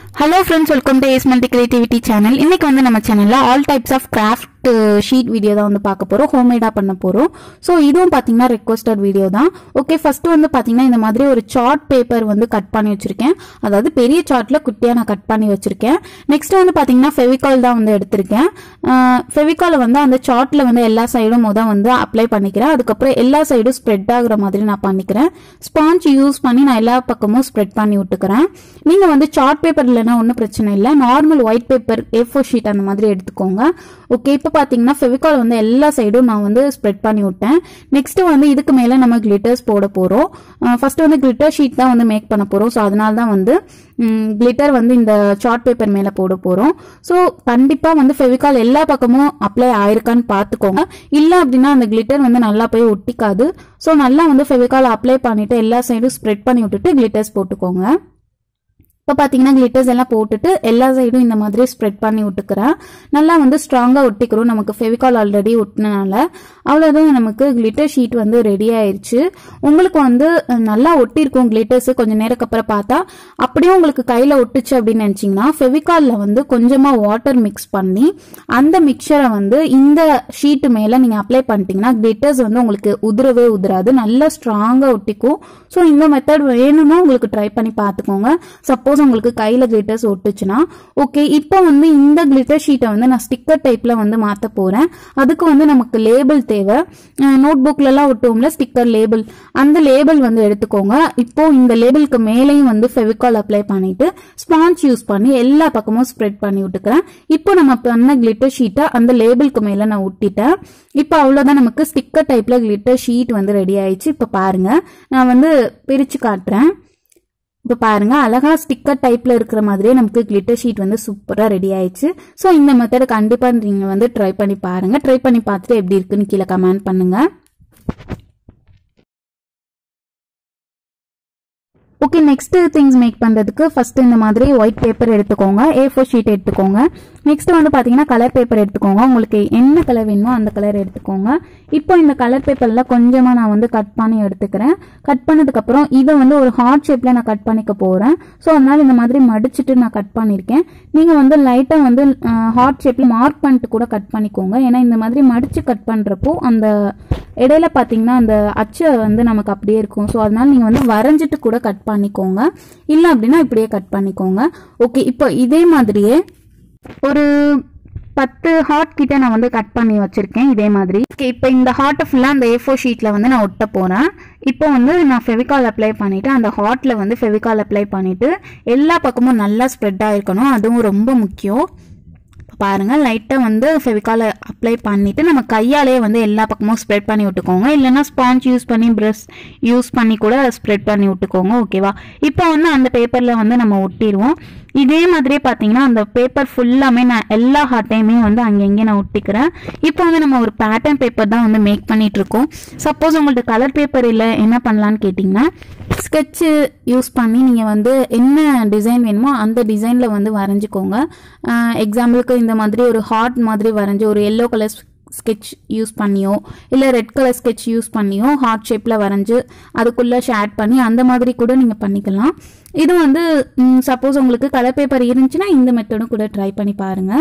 hello friends welcome to ace multi creativity channel இன்னைக்கு வந்து நம்ம சேனல்ல all types of craft sheet video தான் வந்து பார்க்க போறோம் ஹோம்மேடா பண்ண போறோம் ஸோ இதுவும் பாத்தீங்கன்னா ரெக்வஸ்டட் வீடியோ தான் ஓகே ஃபர்ஸ்ட் வந்து பாத்தீங்கன்னா இந்த மாதிரி ஒரு சார்ட் பேப்பர் வந்து கட் பண்ணி வச்சிருக்கேன் அதாவது பெரிய சார்ட்ல குட்டியா நான் கட் பண்ணி வச்சிருக்கேன் நெக்ஸ்ட் வந்து பாத்தீங்கன்னா ஃபெவிகால் தான் வந்து எடுத்திருக்கேன் ஃபெவிகாலை வந்து அந்த சார்ட்ல வந்து எல்லா சைடும் முத வந்து அப்ளை பண்ணிக்கிறேன் அதுக்கப்புறம் எல்லா சைடும் ஸ்ப்ரெட் ஆகுற மாதிரி நான் பண்ணிக்கிறேன் ஸ்பாஞ்ச் யூஸ் பண்ணி நான் எல்லா பக்கமும் ஸ்ப்ரெட் பண்ணி விட்டுக்கிறேன் நீங்க வந்து சார்ட் பேப்பர் இல்லைன்னா ஒன்றும் பிரச்சனை இல்லை normal white paper A four sheet அந்த மாதிரி எடுத்துக்கோங்க ஓகே இப்போ பார்த்தீங்கன்னா ஃபெவிகால் வந்து எல்லா சைடும் நான் வந்து ஸ்ப்ரெட் பண்ணி விட்டேன் நெக்ஸ்ட் வந்து இதுக்கு மேலே நம்ம கிளிட்டர்ஸ் போட போகிறோம் ஃபர்ஸ்ட் வந்து கிளிட்டர் ஷீட் தான் வந்து மேக் பண்ண போகிறோம் ஸோ அதனால தான் வந்து கிளிட்டர் வந்து இந்த சார்ட் பேப்பர் மேலே போட போகிறோம் ஸோ கண்டிப்பாக வந்து ஃபெவிகால் எல்லா பக்கமும் அப்ளை ஆயிருக்கான்னு பார்த்துக்கோங்க இல்லை அப்படின்னா அந்த கிளிட்டர் வந்து நல்லா போய் ஒட்டிக்காது ஸோ நல்லா வந்து ஃபெவிகால் அப்ளை பண்ணிட்டு எல்லா சைடும் ஸ்ப்ரெட் பண்ணி விட்டுட்டு கிளிட்டர்ஸ் போட்டுக்கோங்க இப்போ பார்த்தீங்கன்னா கிளிட்டர்ஸ் எல்லாம் போட்டுட்டு எல்லா சைடும் இந்த மாதிரி ஸ்ப்ரெட் பண்ணி விட்டுக்கிறேன் நல்லா வந்து ஸ்ட்ராங்காக ஒட்டிக்கிறோம் நமக்கு ஃபெவிகால் ஆல்ரெடி ஒட்டினால அவ்வளோதான் நமக்கு கிளிட்டர் ஷீட் வந்து ரெடி ஆயிருச்சு உங்களுக்கு வந்து அஹ், நல்லா ஒட்டியிருக்கும் கிளிட்டர்ஸ் கொஞ்சம் நேரத்துக்கு அப்புறம் பார்த்தா அப்படியே உங்களுக்கு கையில் ஒட்டுச்சு அப்படின்னு நினச்சிங்கன்னா ஃபெவிகாலில் வந்து கொஞ்சமாக வாட்டர் மிக்ஸ் பண்ணி அந்த மிக்சரை வந்து இந்த ஷீட்டு மேலே நீங்கள் அப்ளை பண்ணிட்டீங்கன்னா கிளிட்டர்ஸ் வந்து உங்களுக்கு உதிரவே உதிராது நல்லா ஸ்ட்ராங்காக ஒட்டிக்கும் ஸோ இந்த மெத்தட் வேணும்னா உங்களுக்கு ட்ரை பண்ணி பார்த்துக்கோங்க சப்போஸ் உங்களுக்கு கையில் கிளிட்டர்ஸ் ஒட்டுச்சுன்னா ஓகே இப்போ வந்து இந்த கிளிட்டர் ஷீட்டை வந்து நான் ஸ்டிக்கர் டைப்பில் வந்து மாற்ற போகிறேன் அதுக்கு வந்து நமக்கு லேபிள் தேவை நோட் புக்லலாம் ஒட்டுவோம்ல ஸ்டிக்கர் லேபிள் அந்த லேபிள் வந்து எடுத்துக்கோங்க இப்போ இந்த லேபிளுக்கு மேலேயும் வந்து ஃபெவிகால் அப்ளை பண்ணிட்டு ஸ்பாஞ்ச் யூஸ் பண்ணி எல்லா பக்கமும் ஸ்ப்ரெட் பண்ணி விட்டுக்கிறேன் இப்போ நம்ம பண்ண கிளிட்டர் ஷீட்டை அந்த லேபிளுக்கு மேலே நான் ஒட்டிட்டேன் இப்போ அவ்வளோதான் நமக்கு ஸ்டிக்கர் டைப்பில் கிளிட்டர் ஷீட் வந்து ரெடி ஆயிடுச்சு இப்போ பாருங்க நான் வந்து பிரித்து காட்டுறேன் இப்போ பாருங்க அழகா ஸ்டிக்கர் டைப்ல இருக்கிற மாதிரியே நமக்கு கிளிட்டர் ஷீட் வந்து சூப்பரா ரெடி ஆயிடுச்சு ஸோ இந்த மெத்தட் கண்டிப்பா நீங்க வந்து ட்ரை பண்ணி பாருங்க ட்ரை பண்ணி பார்த்துட்டு எப்படி இருக்குன்னு கீழே கமெண்ட் பண்ணுங்க ஓகே நெக்ஸ்ட் திங்ஸ் மேக் பண்ணுறதுக்கு ஃபர்ஸ்ட் இந்த மாதிரி ஒயிட் பேப்பர் எடுத்துக்கோங்க ஏ ஃபோர் ஷீட் எடுத்துக்கோங்க நெக்ஸ்ட் வந்து பார்த்தீங்கன்னா கலர் பேப்பர் எடுத்துக்கோங்க உங்களுக்கு என்ன கலர் வேணுமோ அந்த கலர் எடுத்துக்கோங்க இப்போ இந்த கலர் பேப்பரில் கொஞ்சமாக நான் வந்து கட் பண்ணி எடுத்துக்கிறேன் கட் பண்ணதுக்கப்புறம் இதை வந்து ஒரு ஹார்ட் ஷேப்பில் நான் கட் பண்ணிக்க போகிறேன் ஸோ அதனால் இந்த மாதிரி மடிச்சிட்டு நான் கட் பண்ணியிருக்கேன் நீங்கள் வந்து லைட்டாக வந்து ஹார்ட் ஷேப்பில் மார்க் பண்ணிட்டு கூட கட் பண்ணிக்கோங்க ஏன்னா இந்த மாதிரி மடித்து கட் பண்ணுறப்போ அந்த இடையில பார்த்தீங்கன்னா அந்த அச்சு வந்து நமக்கு அப்படியே இருக்கும் ஸோ அதனால நீங்கள் வந்து வரைஞ்சிட்டு கூட கட் பண்ணிக்கோங்க இல்லை அப்படின்னா இப்படியே கட் பண்ணிக்கோங்க ஓகே இப்போ இதே மாதிரியே ஒரு பத்து ஹார்ட் கிட்ட நான் வந்து கட் பண்ணி வச்சிருக்கேன் இதே மாதிரி ஓகே இப்போ இந்த ஹார்ட்டை ஃபுல்லாக அந்த ஏ ஃபோர் ஷீட்டில் வந்து நான் ஒட்ட போகிறேன் இப்போ வந்து நான் ஃபெவிகால் அப்ளை பண்ணிவிட்டு அந்த ஹார்ட்டில் வந்து ஃபெவிகால் அப்ளை பண்ணிவிட்டு எல்லா பக்கமும் நல்லா ஸ்ப்ரெட் ஆகிருக்கணும் அதுவும் ரொம்ப முக்கியம் பாருங்க லைட்டாக வந்து ஃபெவிகாலை அப்ளை பண்ணிட்டு நம்ம கையாலேயே வந்து எல்லா பக்கமும் ஸ்ப்ரெட் பண்ணி விட்டுக்கோங்க இல்லைன்னா ஸ்பாஞ்ச் யூஸ் பண்ணி ப்ரஷ் யூஸ் பண்ணி கூட ஸ்ப்ரெட் பண்ணி விட்டுக்கோங்க ஓகேவா இப்போ வந்து அந்த பேப்பரில் வந்து நம்ம ஒட்டிடுவோம் இதே மாதிரியே பார்த்தீங்கன்னா அந்த பேப்பர் ஃபுல்லாமே நான் எல்லா ஹார்ட்டையுமே வந்து அங்கங்கே நான் ஒட்டிக்கிறேன் இப்போ வந்து நம்ம ஒரு பேட்டர்ன் பேப்பர் தான் வந்து மேக் பண்ணிட்டு இருக்கோம் சப்போஸ் உங்கள்ட்ட கலர் பேப்பர் இல்லை என்ன பண்ணலான்னு கேட்டிங்கன்னா ஸ்கெட்சு யூஸ் பண்ணி நீங்கள் வந்து என்ன டிசைன் வேணுமோ அந்த டிசைனில் வந்து வரைஞ்சிக்கோங்க எக்ஸாம்பிளுக்கு இந்த மாதிரி ஒரு ஹார்ட் மாதிரி வரைஞ்சி ஒரு எல்லோ கலர் ஸ்கெட்ச் யூஸ் பண்ணியோ இல்லை ரெட் கலர் ஸ்கெட்ச் யூஸ் பண்ணியோ ஹார்ட் ஷேப்பில் வரைஞ்சி அதுக்குள்ளே ஷேட் பண்ணி அந்த மாதிரி கூட நீங்கள் பண்ணிக்கலாம் இது வந்து சப்போஸ் உங்களுக்கு கலர் பேப்பர் இருந்துச்சுன்னா இந்த மெத்தடும் கூட ட்ரை பண்ணி பாருங்கள்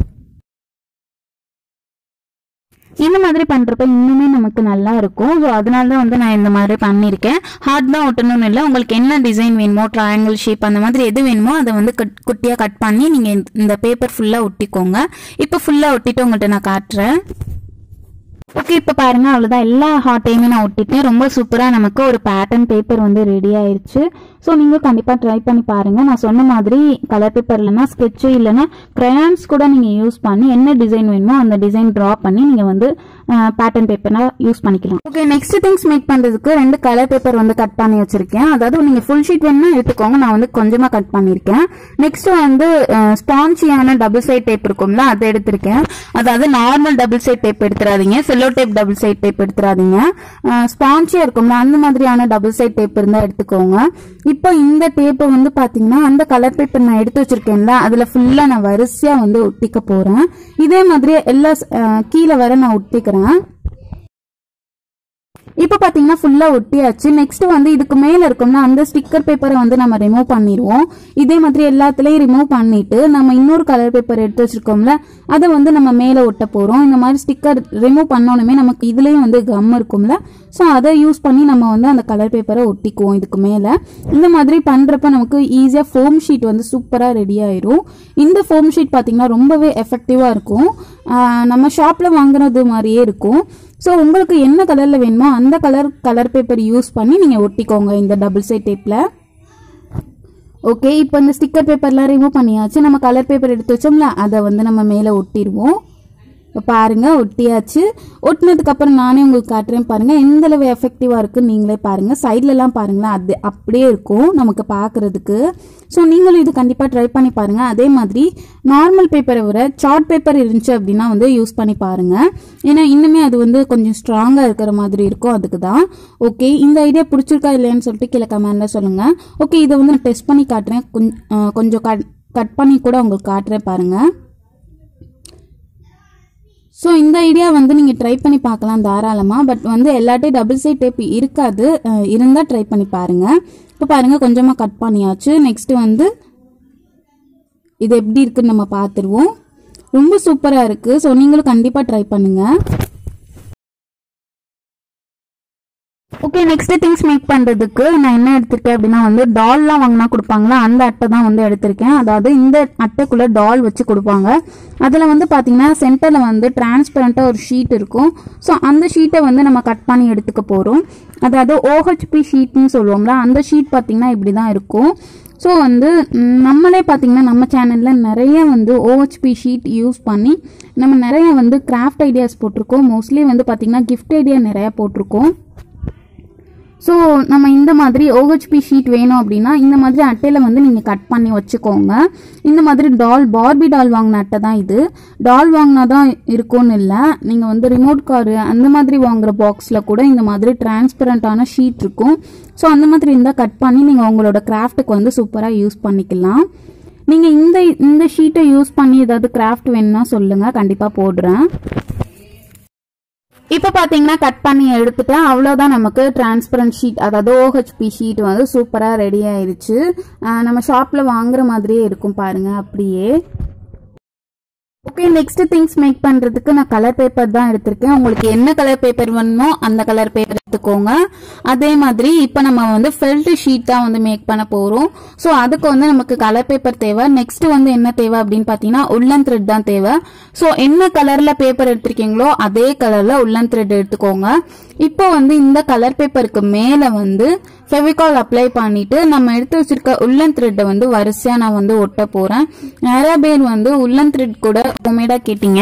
இந்த மாதிரி பண்ணுறப்ப இன்னுமே நமக்கு நல்லா இருக்கும் ஸோ அதனால தான் வந்து நான் இந்த மாதிரி பண்ணியிருக்கேன் ஹார்ட் தான் ஒட்டணும்னு இல்லை உங்களுக்கு என்ன டிசைன் வேணுமோ ட்ரையாங்கிள் ஷேப் அந்த மாதிரி எது வேணுமோ அதை வந்து கட் குட்டியாக கட் பண்ணி நீங்கள் இந்த பேப்பர் ஃபுல்லாக ஒட்டிக்கோங்க இப்போ ஃபுல்லாக ஒட்டிட்டு உங்கள்கிட்ட நான் காட்டுறேன் ஓகே இப்போ பாருங்க அவ்வளோதான் எல்லா ஹார்ட்டையுமே நான் ஒட்டிட்டேன் ரொம்ப சூப்பராக நமக்கு ஒரு பேட்டர்ன் பேப்பர் வந்து ரெடி ஆயிருச்சு ஸோ நீங்கள் கண்டிப்பாக ட்ரை பண்ணி பாருங்க நான் சொன்ன மாதிரி கலர் பேப்பர் இல்லைன்னா ஸ்கெட்சு இல்லைன்னா க்ரையான்ஸ் கூட நீங்கள் யூஸ் பண்ணி என்ன டிசைன் வேணுமோ அந்த டிசைன் ட்ரா பண்ணி நீங்கள் வந்து பேட்டர்ன் பேப்பராக யூஸ் பண்ணிக்கலாம் ஓகே நெக்ஸ்ட் திங்ஸ் மேக் பண்ணுறதுக்கு ரெண்டு கலர் பேப்பர் வந்து கட் பண்ணி வச்சிருக்கேன் அதாவது நீங்கள் ஃபுல் ஷீட் வேணும்னா எடுத்துக்கோங்க நான் வந்து கொஞ்சமாக கட் பண்ணியிருக்கேன் நெக்ஸ்ட் வந்து ஸ்பான்ச்சியான டபுள் சைட் டேப் இருக்கும்ல அதை எடுத்திருக்கேன் அதாவது நார்மல் டபுள் சைட் டேப் எடுத்துறாதீங்க cello tape double side tape எடுத்துறாதீங்க ஸ்பான்ச்சியா இருக்கும்ல அந்த மாதிரியான டபுள் சைட் டேப் இருந்தா எடுத்துக்கோங்க இப்போ இந்த டேப்பை வந்து பாத்தீங்கன்னா அந்த கலர் பேப்பர் நான் எடுத்து வச்சிருக்கேன்ல அதுல ஃபுல்லா நான் வரிசையா வந்து ஒட்டிக்க போறேன் இதே மாதிரி எல்லா அஹ், கீழே வர நான் ஒட்டிக்கிறேன் இப்போ பார்த்தீங்கன்னா ஃபுல்லாக ஒட்டியாச்சு நெக்ஸ்ட் வந்து இதுக்கு மேலே இருக்கும்னா அந்த ஸ்டிக்கர் பேப்பரை வந்து நம்ம ரிமூவ் பண்ணிடுவோம் இதே மாதிரி எல்லாத்துலேயும் ரிமூவ் பண்ணிட்டு நம்ம இன்னொரு கலர் பேப்பர் எடுத்து வச்சிருக்கோம்ல அதை வந்து நம்ம மேலே ஒட்ட போகிறோம் இந்த மாதிரி ஸ்டிக்கர் ரிமூவ் பண்ணோனுமே நமக்கு இதுலேயும் வந்து கம் இருக்கும்ல ஸோ அதை யூஸ் பண்ணி நம்ம வந்து அந்த கலர் பேப்பரை ஒட்டிக்குவோம் இதுக்கு மேலே இந்த மாதிரி பண்ணுறப்ப நமக்கு ஈஸியாக ஃபோம் ஷீட் வந்து சூப்பராக ரெடி ஆயிரும் இந்த ஃபோம் ஷீட் பார்த்தீங்கன்னா ரொம்பவே எஃபெக்டிவாக இருக்கும் ஆஹ் நம்ம ஷாப்பில் வாங்குறது மாதிரியே இருக்கும் ஸோ உங்களுக்கு என்ன கலரில் வேணுமோ அந்த கலர் கலர் பேப்பர் யூஸ் பண்ணி நீங்கள் ஒட்டிக்கோங்க இந்த டபுள் சைட் டேப்பில் ஓகே இப்போ இந்த ஸ்டிக்கர் பேப்பர்லாம் ரிமூவ் பண்ணியாச்சு நம்ம கலர் பேப்பர் எடுத்து வச்சோம்ல அதை வந்து நம்ம மேலே ஒட்டிடுவோம் இப்போ பாருங்க ஒட்டியாச்சு ஒட்டினதுக்கு அப்புறம் நானே உங்களுக்கு காட்டுறேன் பாருங்க எந்த அளவு எஃபெக்டிவா இருக்குன்னு நீங்களே பாருங்க சைட்ல எல்லாம் பாருங்களேன் அது அப்படியே இருக்கும் நமக்கு பார்க்கிறதுக்கு ஸோ நீங்களும் இது கண்டிப்பாக ட்ரை பண்ணி பாருங்க அதே மாதிரி நார்மல் பேப்பரை விட சார்ட் பேப்பர் இருந்துச்சு அப்படின்னா வந்து யூஸ் பண்ணி பாருங்க ஏன்னா இன்னுமே அது வந்து கொஞ்சம் ஸ்ட்ராங்காக இருக்கிற மாதிரி இருக்கும் அதுக்கு தான் ஓகே இந்த ஐடியா பிடிச்சிருக்கா இல்லையான்னு சொல்லிட்டு கீழே கமெண்ட்ல சொல்லுங்க ஓகே இதை வந்து நான் டெஸ்ட் பண்ணி காட்டுறேன் கொஞ்சம் அஹ், கொஞ்சம் கட் கட் பண்ணி கூட உங்களுக்கு காட்டுறேன் பாருங்க ஸோ இந்த ஐடியா வந்து நீங்கள் ட்ரை பண்ணி பார்க்கலாம் தாராளமாக பட் வந்து எல்லாட்டையும் டபுள் சைட் டேப் இருக்காது இருந்தால் ட்ரை பண்ணி பாருங்கள் இப்போ பாருங்கள் கொஞ்சமாக கட் பண்ணியாச்சு நெக்ஸ்ட் வந்து இது எப்படி இருக்குன்னு நம்ம பார்த்துருவோம் ரொம்ப சூப்பராக இருக்குது ஸோ நீங்களும் கண்டிப்பாக ட்ரை பண்ணுங்கள் ஓகே நெக்ஸ்ட் திங்ஸ் மேக் பண்ணுறதுக்கு நான் என்ன எடுத்திருக்கேன் அப்படின்னா வந்து டால்லாம் வாங்கினா கொடுப்பாங்களா அந்த அட்டை தான் வந்து எடுத்திருக்கேன் அதாவது இந்த அட்டைக்குள்ளே டால் வச்சு கொடுப்பாங்க அதில் வந்து பார்த்தீங்கன்னா சென்டரில் வந்து டிரான்ஸ்பரண்ட்டாக ஒரு ஷீட் இருக்கும் ஸோ அந்த ஷீட்டை வந்து நம்ம கட் பண்ணி எடுத்துக்க போகிறோம் அதாவது ஓஹெச்பி ஷீட்னு சொல்லுவோம்ல அந்த ஷீட் பார்த்தீங்கன்னா இப்படி தான் இருக்கும் ஸோ வந்து ம், நம்மளே பார்த்தீங்கன்னா நம்ம சேனலில் நிறைய வந்து ஓஹெச்பி ஷீட் யூஸ் பண்ணி நம்ம நிறைய வந்து கிராஃப்ட் ஐடியாஸ் போட்டிருக்கோம் மோஸ்ட்லி வந்து பார்த்தீங்கன்னா கிஃப்ட் ஐடியா நிறையா போட்டிருக்கோம் ஸோ நம்ம இந்த மாதிரி ஓஹெச்பி ஷீட் வேணும் அப்படின்னா இந்த மாதிரி அட்டையில் வந்து நீங்கள் கட் பண்ணி வச்சுக்கோங்க இந்த மாதிரி டால் பார்பி டால் வாங்கின அட்டை தான் இது டால் வாங்கினா தான் இருக்கும்னு இல்லை நீங்கள் வந்து ரிமோட் காரு அந்த மாதிரி வாங்குற பாக்ஸில் கூட இந்த மாதிரி டிரான்ஸ்பரண்டான ஷீட் இருக்கும் ஸோ அந்த மாதிரி இருந்தால் கட் பண்ணி நீங்கள் உங்களோட கிராஃப்ட்டுக்கு வந்து சூப்பராக யூஸ் பண்ணிக்கலாம் நீங்கள் இந்த இந்த ஷீட்டை யூஸ் பண்ணி ஏதாவது கிராஃப்ட் வேணும்னா சொல்லுங்கள் கண்டிப்பாக போடுறேன் இப்போ பார்த்தீங்கன்னா கட் பண்ணி எடுத்துட்டேன் அவ்வளோதான் நமக்கு டிரான்ஸ்பரண்ட் ஷீட் அதாவது ஓஹெச்பி ஷீட் வந்து சூப்பராக ரெடி ஆயிருச்சு ஆஹ் நம்ம ஷாப்பில் வாங்குற மாதிரியே இருக்கும் பாருங்க அப்படியே ஓகே நெக்ஸ்ட் திங்ஸ் மேக் பண்ணுறதுக்கு நான் கலர் பேப்பர் தான் எடுத்திருக்கேன் உங்களுக்கு என்ன கலர் பேப்பர் வேணுமோ அந்த கலர் பேப்பர் எடுத்துக்கோங்க அதே மாதிரி இப்போ நம்ம வந்து ஃபெல்ட் ஷீட் தான் வந்து மேக் பண்ண போகிறோம் ஸோ அதுக்கு வந்து நமக்கு கலர் பேப்பர் தேவை நெக்ஸ்ட் வந்து என்ன தேவை அப்படின்னு பார்த்தீங்கன்னா உள்ளன் த்ரெட் தான் தேவை ஸோ என்ன கலரில் பேப்பர் எடுத்திருக்கீங்களோ அதே கலரில் உள்ளன் த்ரெட் எடுத்துக்கோங்க இப்போ வந்து இந்த கலர் பேப்பருக்கு மேலே வந்து ஃபெவிகால் அப்ளை பண்ணிட்டு நம்ம எடுத்து வச்சிருக்க உள்ளன் த்ரெட்டை வந்து வரிசையா நான் வந்து ஒட்ட போறேன் நிறைய பேர் வந்து உள்ளன் த்ரெட் கூட ஹோமேடா கேட்டீங்க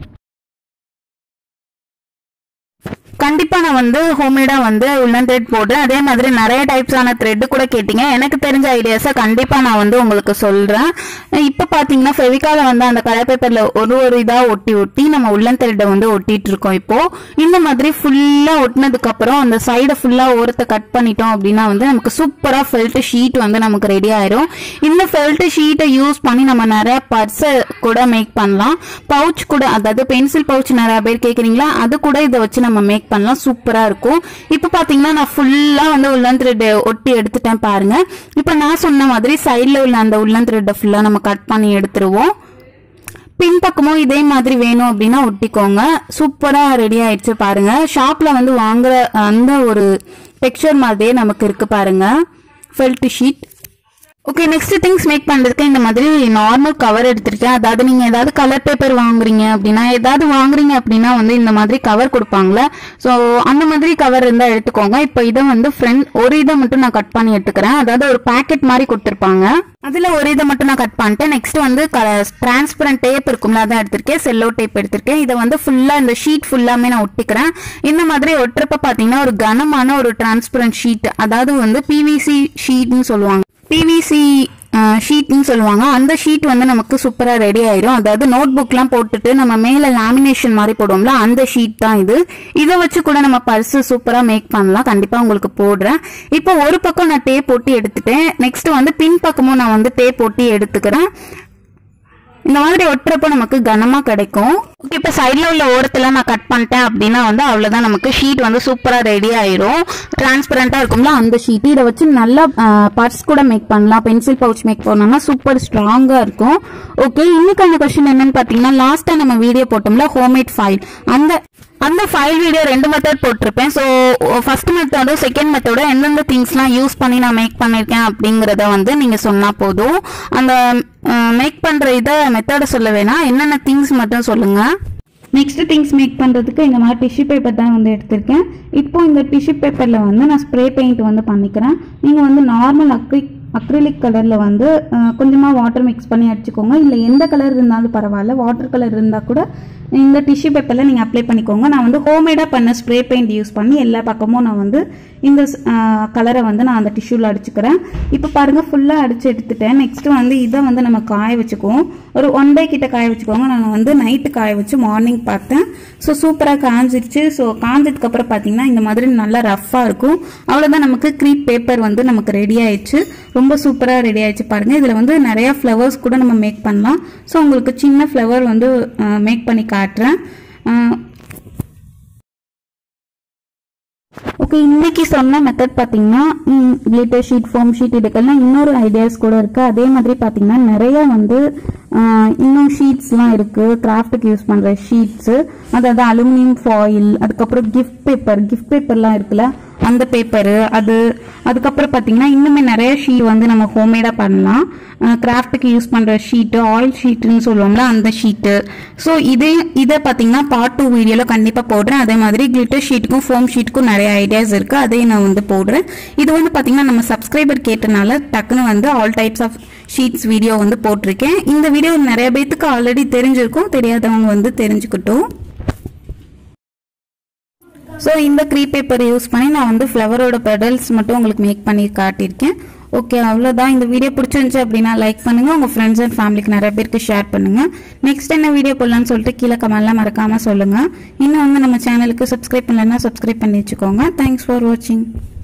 கண்டிப்பா நான் வந்து ஹோம்மேடா வந்து உள்ளன் த்ரெட் போடுறேன் அதே மாதிரி நிறைய டைப்ஸான த்ரெட் கூட கேட்டீங்க எனக்கு தெரிஞ்ச ஐடியாஸை கண்டிப்பா நான் வந்து உங்களுக்கு சொல்றேன் இப்போ பாத்தீங்கன்னா ஃபெவிகால வந்து அந்த கலர் பேப்பர்ல ஒரு ஒரு இதா ஒட்டி ஒட்டி நம்ம உள்ளன் த்ரெட்டை வந்து ஒட்டிட்டு இருக்கோம் இப்போ இந்த மாதிரி ஃபுல்லா ஒட்டினதுக்கு அப்புறம் அந்த சைடை ஃபுல்லா ஓரத்தை கட் பண்ணிட்டோம் அப்படின்னா வந்து நமக்கு சூப்பரா ஃபெல்ட் ஷீட் வந்து நமக்கு ரெடி ஆயிரும் இந்த ஃபெல்ட் ஷீட்டை யூஸ் பண்ணி நம்ம நிறைய பர்ஸை கூட மேக் பண்ணலாம் பவுச் கூட அதாவது பென்சில் பவுச் நிறைய பேர் கேக்குறீங்களா அது கூட இதை வச்சு நம்ம மேக் பண்ணலாம் சூப்பரா இருக்கும் இப்போ பாத்தீங்கன்னா நான் ஃபுல்லா வந்து உள்ளன் த்ரெட் ஒட்டி எடுத்துட்டேன் பாருங்க இப்போ நான் சொன்ன மாதிரி சைடில் உள்ள அந்த உள்ளன் த்ரெட்டை ஃபுல்லா நம்ம கட் பண்ணி எடுத்துருவோம் பின்பக்கமும் இதே மாதிரி வேணும் அப்படின்னா ஒட்டிக்கோங்க சூப்பரா ரெடி ஆயிடுச்சு பாருங்க ஷாப்ல வந்து வாங்குற அந்த ஒரு டெக்ஸ்சர் மாதிரியே நமக்கு இருக்கு பாருங்க felt sheet okay next things make பண்றதுக்கு இந்த மாதிரி நார்மல் கவர் எடுத்திருக்கேன் அதாவது நீங்க ஏதாவது கலர் பேப்பர் வாங்குறீங்க அப்படின்னா ஏதாவது வாங்குறீங்க அப்படின்னா வந்து இந்த மாதிரி கவர் கொடுப்பாங்களே ஸோ அந்த மாதிரி கவர் இருந்தா எடுத்துக்கோங்க இப்போ இதை வந்து ஃப்ரெண்ட் ஒரு இதை மட்டும் நான் கட் பண்ணி எடுத்துக்கிறேன் அதாவது ஒரு பாக்கெட் மாதிரி கொடுத்துருப்பாங்க அதுல ஒரு இதை மட்டும் நான் கட் பண்ணிட்டேன் நெக்ஸ்ட் வந்து டிரான்ஸ்பரண்ட் டேப் இருக்கும்ல அதான் எடுத்திருக்கேன் செல்லோ டேப் எடுத்திருக்கேன் இதை வந்து ஃபுல்லா இந்த ஷீட் ஃபுல்லாமே நான் ஒட்டிக்கிறேன் இந்த மாதிரி ஒட்டுறப்ப பாத்தீங்கன்னா ஒரு கனமான ஒரு டிரான்ஸ்பரண்ட் ஷீட் அதாவது வந்து பிவிசி ஷீட்னு சொல்லுவாங்க பிவிசி ஷீட்னு சொல்லுவாங்க அந்த ஷீட் வந்து நமக்கு சூப்பராக ரெடி ஆயிரும் அதாவது நோட் புக்லாம் போட்டுட்டு நம்ம மேலே லேமினேஷன் மாதிரி போடுவோம்ல அந்த ஷீட் தான் இது இதை வச்சு கூட நம்ம பர்ஸு சூப்பராக மேக் பண்ணலாம் கண்டிப்பாக உங்களுக்கு போடுறேன் இப்போ ஒரு பக்கம் நான் டேப் ஒட்டி எடுத்துட்டேன் நெக்ஸ்ட் வந்து பின் பக்கமும் நான் வந்து டேப் ஒட்டி எடுத்துக்கிறேன் இந்த மாதிரி ஒட்டுறப்போ நமக்கு கனமா கிடைக்கும் ஓகே இப்போ சைடில் உள்ள ஓரத்தில் நான் கட் பண்ணிட்டேன் அப்படின்னா வந்து அவ்வளோதான் நமக்கு ஷீட் வந்து சூப்பராக ரெடி ஆயிரும் டிரான்ஸ்பரண்டாக இருக்கும்ல அந்த ஷீட் இதை வச்சு நல்லா பர்ஸ் கூட மேக் பண்ணலாம் பென்சில் பவுச் மேக் பண்ணோம்னா சூப்பர் ஸ்ட்ராங்காக இருக்கும் ஓகே இன்னைக்கான கொஸ்டின் என்னன்னு பார்த்தீங்கன்னா லாஸ்ட்டாக நம்ம வீடியோ போட்டோம்ல ஹோம்மேட் ஃபைல் அந்த அந்த ஃபைல் வீடியோ ரெண்டு மெத்தட் போட்டிருப்பேன் ஸோ ஃபர்ஸ்ட் மெத்தடும் செகண்ட் மெத்தடும் எந்தெந்த திங்ஸ்லாம் யூஸ் பண்ணி நான் மேக் பண்ணியிருக்கேன் அப்படிங்கிறத வந்து நீங்கள் சொன்னால் போதும் அந்த மேக் பண்ணுற இதை மெத்தடை சொல்ல வேணாம் என்னென்ன திங்ஸ் மட்டும் சொல்லுங்கள் நெக்ஸ்ட் திங்ஸ் மேக் பண்ணுறதுக்கு இந்த மாதிரி டிஷ்யூ பேப்பர் தான் வந்து எடுத்திருக்கேன் இப்போ இந்த டிஷ்யூ பேப்பரில் வந்து நான் ஸ்ப்ரே பெயிண்ட் வந்து பண்ணிக்கிறேன் நீங்கள் வந்து நார்மல் அக்ரிக் அக்ரிலிக் கலரில் வந்து கொஞ்சமாக வாட்டர் மிக்ஸ் பண்ணி அடிச்சுக்கோங்க இல்லை எந்த கலர் இருந்தாலும் பரவாயில்ல வாட்டர் கலர் இருந்தால் கூட இந்த டிஷ்யூ பேப்பரில் நீங்கள் அப்ளை பண்ணிக்கோங்க நான் வந்து ஹோம்மேடாக பண்ண ஸ்ப்ரே பெயிண்ட் யூஸ் பண்ணி எல்லா பக்கமும் நான் வந்து இந்த கலரை வந்து நான் அந்த டிஷ்யூவில் அடிச்சுக்கிறேன் இப்போ பாருங்கள் ஃபுல்லாக அடிச்சு எடுத்துட்டேன் நெக்ஸ்ட் வந்து இதை வந்து நம்ம காய வச்சுக்குவோம் ஒரு ஒன் டே கிட்ட காய வச்சுக்கோங்க நான் வந்து நைட்டு காய வச்சு மார்னிங் பார்த்தேன் ஸோ சூப்பராக காஞ்சிருச்சு ஸோ காஞ்சதுக்கப்புறம் பார்த்தீங்கன்னா இந்த மாதிரி நல்லா ரஃப்பாக இருக்கும் அவ்வளோதான் நமக்கு க்ரீப் பேப்பர் வந்து நமக்கு ரெடி ஆயிடுச்சு ரொம்ப சூப்பராக ரெடி ஆயிடுச்சு பாருங்கள் இதில் வந்து நிறையா ஃப்ளவர்ஸ் கூட நம்ம மேக் பண்ணலாம் ஸோ உங்களுக்கு சின்ன ஃப்ளவர் வந்து மேக் பண்ணி காட்டுறேன் ஓகே இன்னைக்கு சொன்ன மெத்தட் பார்த்தீங்கன்னா கிளிட்டர் ஷீட் ஃபோம் ஷீட் இதுக்கெல்லாம் இன்னொரு ஐடியாஸ் கூட இருக்கு அதே மாதிரி பார்த்தீங்கன்னா நிறைய வந்து ஆஹ், இன்னும் ஷீட்ஸ்லாம் இருக்கு கிராஃப்ட்டுக்கு யூஸ் பண்ற ஷீட்ஸ் அதாவது அலுமினியம் ஃபாயில் அதுக்கப்புறம் கிஃப்ட் பேப்பர் கிஃப்ட் பேப்பர்லாம் இருக்குல்ல அந்த பேப்பரு அது அதுக்கப்புறம் பார்த்தீங்கன்னா இன்னுமே நிறைய ஷீட் வந்து நம்ம ஹோம்மேடாக பண்ணலாம் கிராஃப்ட்டுக்கு யூஸ் பண்ணுற ஷீட்டு ஆயில் ஷீட்டுன்னு சொல்லுவோம்ல அந்த ஷீட்டு ஸோ இதே இதை பார்த்தீங்கன்னா பார்ட் டூ வீடியோவில் கண்டிப்பாக போடுறேன் அதே மாதிரி கிளிட்டர் ஷீட்டுக்கும் ஃபோம் ஷீட்டுக்கும் நிறைய ஐடியாஸ் இருக்குது அதையும் நான் வந்து போடுறேன் இது வந்து பார்த்தீங்கன்னா நம்ம சப்ஸ்கிரைபர் கேட்டனால டக்குன்னு வந்து all types of sheets video வந்து போட்டிருக்கேன் இந்த வீடியோ நிறைய பேத்துக்கு ஆல்ரெடி தெரிஞ்சிருக்கும் தெரியாதவங்க வந்து தெரிஞ்சுக்கிட்டும் ஸோ இந்த க்ரீ பேப்பர் யூஸ் பண்ணி நான் வந்து ஃப்ளவரோட பெடல்ஸ் மட்டும் உங்களுக்கு மேக் பண்ணி காட்டியிருக்கேன் ஓகே அவ்வளோதான் இந்த வீடியோ பிடிச்சிருந்துச்சு அப்படின்னா லைக் பண்ணுங்க உங்கள் ஃப்ரெண்ட்ஸ் அண்ட் ஃபேமிலிக்கு நிறைய பேருக்கு ஷேர் பண்ணுங்க நெக்ஸ்ட் என்ன வீடியோ போடலான்னு சொல்லிட்டு கீழே கமெண்ட்லாம் மறக்காம சொல்லுங்க இன்னும் வந்து நம்ம சேனலுக்கு சப்ஸ்கிரைப் பண்ணலைன்னா சப்ஸ்கிரைப் பண்ணி வச்சுக்கோங்க தேங்க்ஸ் ஃபார் வாட்சிங்